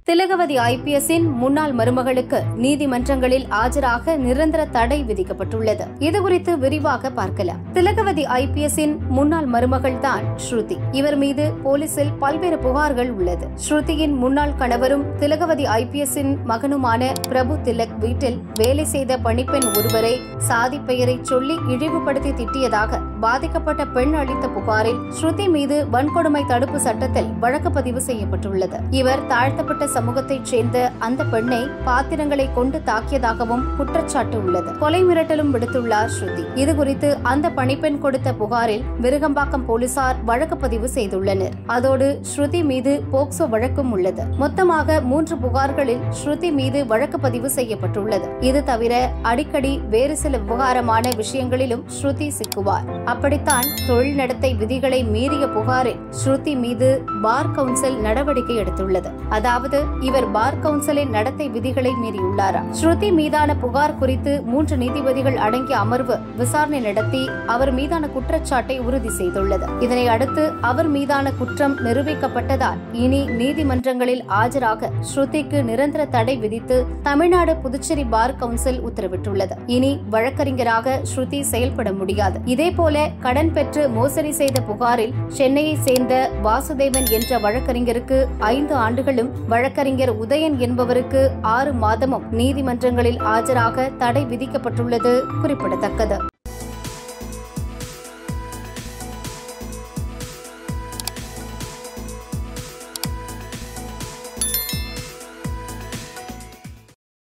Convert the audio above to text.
திலகவதி ஐபிஎஸ்ஸின் முன்னாள் மருமகளுக்கு நீதிமன்றங்களில் ஆஜராக நிரந்தர தடை விதிக்கப்பட்டுள்ளது இதுகுறித்து விரிவாக பார்க்கலாம் திலகவதி ஐபிஎஸ்ஸின் முன்னாள் மருமகள் தான் ஸ்ருதி இவர் மீது போலீசில் பல்வேறு புகார்கள் உள்ளது ஸ்ருதியின் முன்னாள் கணவரும் திலகவதி ஐபிஎஸ்ஸின் மகனுமான பிரபு திலக் வீட்டில் வேலை செய்த பணிப்பெண் ஒருவரை சாதி பெயரை சொல்லி இழிவுபடுத்தி திட்டியதாக பாதிக்கப்பட்ட பெண் அளித்த புகாரில் ஸ்ருதி மீது வன்கொடுமை தடுப்பு சட்டத்தில் வழக்கு பதிவு செய்யப்பட்டுள்ளது இவர் தாழ்த்தப்பட்ட சமூகத்தைச் சேர்ந்த அந்த பெண்ணை பாத்திரங்களை கொண்டு தாக்கியதாகவும் குற்றச்சாட்டு உள்ளது கொலை மிரட்டலும் விடுத்துள்ளார் ஸ்ருதி இதுகுறித்து அந்த பணிப்பெண் கொடுத்த புகாரில் விருகம்பாக்கம் போலீசார் வழக்கு பதிவு செய்துள்ளனர் அதோடு ஸ்ருதி மீது போக்சோ வழக்கும் உள்ளது மொத்தமாக மூன்று புகார்களில் ஸ்ருதி மீது வழக்கு பதிவு செய்யப்பட்டுள்ளது இது தவிர அடிக்கடி வேறு சில விவகாரமான விஷயங்களிலும் ஸ்ருதி சிக்குவார் அப்படித்தான் தொழில் நடத்தை விதிகளை மீறிய புகாரில் ஸ்ருதி மீது பார் கவுன்சில் நடவடிக்கை எடுத்துள்ளது அதாவது இவர் பார் கவுன்சிலின் நடத்தை விதிகளை மீறியுள்ளாரா ஸ்ருதி மீதான புகார் குறித்து மூன்று நீதிபதிகள் அடங்கிய அமர்வு விசாரணை நடத்தி அவர் மீதான குற்றச்சாட்டை உறுதி செய்துள்ளது இதனை அடுத்து அவர் மீதான குற்றம் நிரூபிக்கப்பட்டதால் இனி நீதிமன்றங்களில் ஆஜராக ஸ்ருதிக்கு நிரந்தர தடை விதித்து தமிழ்நாடு புதுச்சேரி பார் கவுன்சில் உத்தரவிட்டுள்ளது இனி வழக்கறிஞராக ஸ்ருதி செயல்பட முடியாது இதேபோல கடன் பெற்று மோசடி செய்த புகாரில் சென்னையை சேர்ந்த வாசுதேவன் என்ற வழக்கறிஞருக்கு ஐந்து ஆண்டுகளும் வழக்கறிஞர் உதயன் என்பவருக்கு ஆறு மாதமும் நீதிமன்றங்களில் ஆஜராக தடை விதிக்கப்பட்டுள்ளது குறிப்பிடத்தக்கது